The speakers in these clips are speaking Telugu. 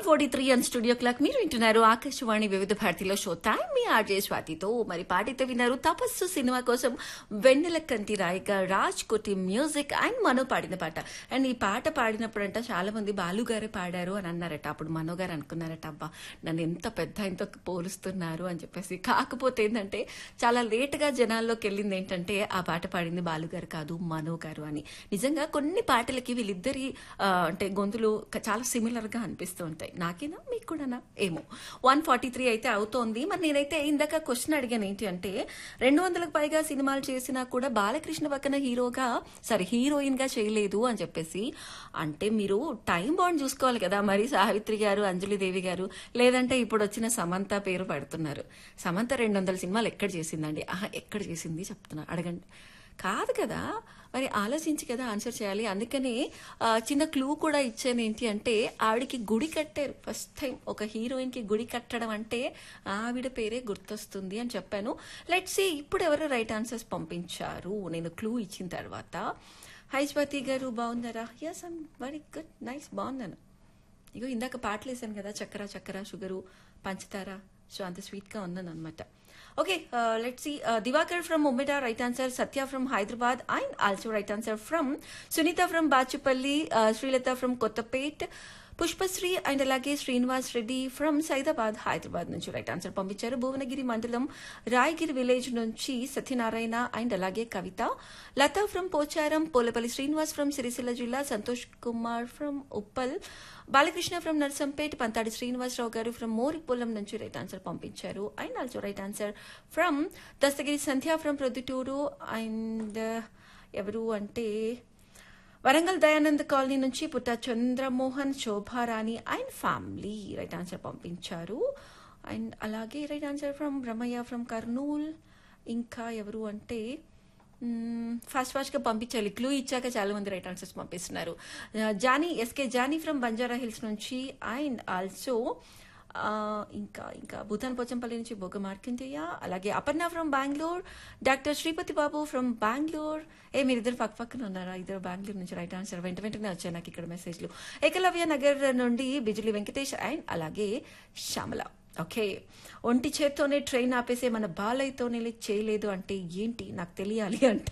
forty three and studio clock మీరు వింటున్నారు ఆకాశవాణి వివిధ భారతిలో షో టైం మీ ఆర్జే స్వాతితో మరి పాటితో విన్నారు తపస్సు సినిమా కోసం వెన్నెల కంటి రాయిక రాజ్ కోటి మ్యూజిక్ అండ్ మనో పాడిన పాట అండ్ ఈ పాట పాడినప్పుడంట చాలా మంది బాలు గారే పాడారు అని అన్నారట అప్పుడు మనో గారు అనుకున్నారట అబ్బా నన్ను ఎంత పెద్ద ఆయనతో పోలుస్తున్నారు అని చెప్పేసి కాకపోతే ఏంటంటే చాలా లేట్ గా జనాల్లోకి వెళ్ళింది ఏంటంటే ఆ పాట పాడింది బాలు గారు కాదు మనో గారు అని నిజంగా కొన్ని పాటలకి వీళ్ళిద్దరి ఆ, అంటే గొంతులు క- చాలా సిమిలర్ గా అనిపిస్తూ ఉంటాయి నాకేనా మీకు కూడానా ఏమో వన్ ఫార్టీ త్రీ అయితే అవుతోంది మరి నేనైతే ఇందాక క్వశ్చన్ అడిగాను ఏంటి అంటే రెండు వందలకు పైగా సినిమాలు చేసినా కూడా బాలకృష్ణ పక్కన హీరోగా సారీ హీరోయిన్ గా చేయలేదు అని చెప్పేసి అంటే మీరు టైం బాండ్ చూసుకోవాలి కదా మరి సావిత్రి గారు అంజలి దేవి గారు లేదంటే ఇప్పుడు వచ్చిన సమంత పేరు పెడుతున్నారు సమంత రెండు వందల సినిమాలు ఎక్కడ చేసిందండి ఆహా ఎక్కడ చేసింది చెప్తున్నా అడగండి కాదు కదా మరి ఆలోచించి కదా ఆన్సర్ చేయాలి అందుకని ఆ, చిన్న క్లూ కూడా ఇచ్చాను ఏంటి అంటే ఆవిడకి గుడి కట్టారు ఫస్ట్ టైం ఒక హీరోయిన్ కి గుడి కట్టడం అంటే ఆవిడ పేరే గుర్తొస్తుంది అని చెప్పాను లెట్ సి ఇప్పుడు ఎవరు రైట్ ఆన్సర్స్ పంపించారు నేను క్లూ ఇచ్చిన తర్వాత హై స్వాతి గారు బాగున్నారా yes I'm very good nice బాగున్నాను ఇగో ఇందాక పాటలు వేసాను కదా చక్కెర చక్కెర షుగరు పంచదార సో అంత స్వీట్ గా ఉన్నాను అనమాట okay let see Divakar from ఉమ్మిట right answer Satya from Hyderabad and also right answer from Sunitha from Bachupally Srilatha from Kothapet Pushpasri and అలాగే శ్రీనివాస్ రెడ్డి ఫ్రమ్ సైదాబాద్ హైదరాబాద్ నుంచి రైట్ ఆన్సర్ పంపించారు భువనగిరి మండలం రాయగిరి విలేజ్ నుంచి సత్యనారాయణ అండ్ అలాగే కవిత లతా ఫ్రమ్ పోచారం పోలపల్లి శ్రీనివాస్ ఫ్రమ్ సిరిసిల్ల జిల్లా Santosh Kumar from Uppal Balakrishna from Narsampet Panthadi Srinivasarao garu from Moripolam నుంచి రైట్ ఆన్సర్ పంపించారు and also right answer from Dastagiri Sandhya from Proddatur and ఎవరు అంటే వరంగల్ దయానంద్ కాలనీ నుంచి Putta Chandramohan Shobharani and family right answer పంపించారు అండ్ అలాగే right answer from Ramaiah from Kurnool ఇంకా ఎవరు అంటే ఫాస్ట్ ఫాస్ట్ గా పంపించాలి క్లూ ఇచ్చాక చాలా మంది రైట్ ఆన్సర్స్ పంపిస్తున్నారు ఆ, Johnny SK Johnny from Banjara hills నుంచి అండ్ ఆల్సో ఇంకా ఇంకా భూతాన్ పోచంపల్లి నుంచి బొగ్గ మార్కండేయ అలాగే Aparna from Bengaluru doctor Sripathi Babu from Bengaluru ఏ మీరు ఇద్దరు పక్క పక్కన ఉన్నారా ఇద్దరు బెంగళూరు నుంచి రైట్ ఆన్సర్ వెంట వెంటనే వచ్చాయి నాకు ఇక్కడ మెసేజ్లు ఏకలవ్య నగర్ నుండి బిజిలి వెంకటేష్ అండ్ అలాగే శ్యామల ఓకే ఒంటి చేత్తోనే ట్రైన్ ఆపేసే మన బాలయ్యతోనే చేయలేదు అంటే ఏంటి నాకు తెలియాలి అంట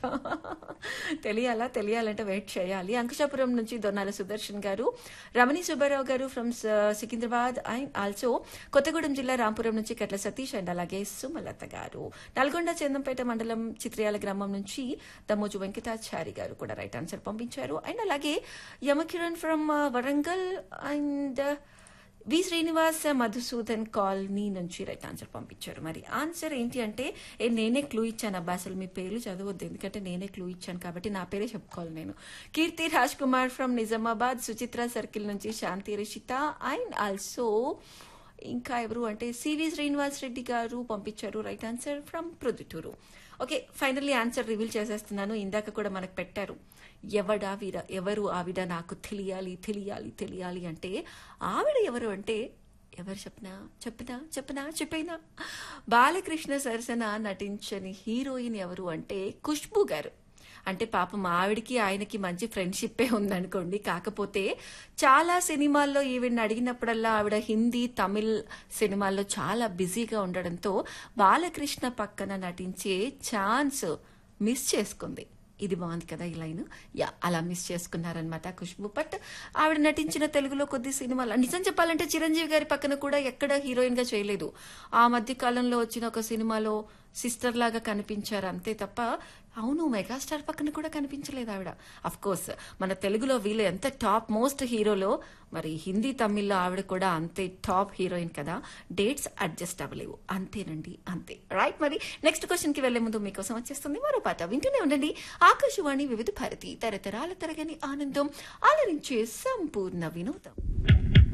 తెలియాలా తెలియాలంటే వెయిట్ చేయాలి అంకుశాపురం నుంచి దొన్నాల సుదర్శన్ గారు Ramani Subbarao garu from Secunderabad and also Kothagudem జిల్లా రాంపురం నుంచి కట్ల సతీష్ అండ్ అలాగే సుమలత గారు నల్గొండ చందంపేట మండలం చిత్రియాల గ్రామం నుంచి దమోజు వెంకటాచారి గారు కూడా రైట్ ఆన్సర్ పంపించారు అండ్ అలాగే Yamakiran from Warangal and V Srinivas Madhusudan colony నుంచి రైట్ ఆన్సర్ పంపించారు మరి ఆన్సర్ ఏంటి అంటే ఏ నేనే క్లూ ఇచ్చాను అబ్బా అసలు మీ పేర్లు చదవద్దు ఎందుకంటే నేనే క్లూ ఇచ్చాను కాబట్టి నా పేరే చెప్పుకోవాలి నేను కీర్తి రాజ్ కుమార్ ఫ్రమ్ నిజామాబాద్ సుచిత్ర సర్కిల్ నుంచి శాంతి రిషిత అండ్ ఆల్సో ఇంకా ఎవరు అంటే సివి శ్రీనివాస్ రెడ్డి గారు పంపించారు right answer from Proddatur okay finally answer reveal చేసేస్తున్నాను ఇందాక కూడా మనకు పెట్టారు ఎవడా వీర ఎవరు ఆవిడ నాకు తెలియాలి తెలియాలి తెలియాలి అంటే ఆవిడ ఎవరు అంటే ఎవరు చెప్పనా చెప్పనా చెప్పనా చెప్పైనా బాలకృష్ణ సరసన నటించని హీరోయిన్ ఎవరు అంటే ఖుష్బు గారు అంటే పాపం ఆవిడకి ఆయనకి మంచి ఫ్రెండ్షిప్పే ఉందనుకోండి కాకపోతే చాలా సినిమాల్లో ఈవిడ్ని అడిగినప్పుడల్లా ఆవిడ హిందీ తమిళ్ సినిమాల్లో చాలా బిజీగా ఉండడంతో బాలకృష్ణ పక్కన నటించే ఛాన్స్ మిస్ చేసుకుంది ఇది బాగుంది కదా ఈ లైన్ యా అలా మిస్ చేసుకున్నారనమాట ఖుష్బు బట్ ఆవిడ నటించిన తెలుగులో కొద్ది సినిమాలు నిజం చెప్పాలంటే చిరంజీవి గారి పక్కన కూడా ఎక్కడ హీరోయిన్ గా చేయలేదు ఆ మధ్య కాలంలో వచ్చిన ఒక సినిమాలో సిస్టర్ లాగా కనిపించారు అంతే తప్ప అవును మెగాస్టార్ పక్కన కూడా కనిపించలేదు ఆవిడ అఫ్ కోర్స్ మన తెలుగులో వీళ్ళు ఎంత టాప్ మోస్ట్ హీరోలో మరి హిందీ తమిళ్లో ఆవిడ కూడా అంతే టాప్ హీరోయిన్ కదా డేట్స్ అడ్జస్ట్ అవ్వలేవు అంతేనండి అంతే రైట్ మరి నెక్స్ట్ క్వశ్చన్ కి వెళ్లే ముందు మీకోసం వచ్చేస్తుంది మరో పాట వింటూనే ఉండండి ఆకాశవాణి వివిధ భారతి తరతరాల తరగని ఆనందం ఆలరించే సంపూర్ణ వినోదం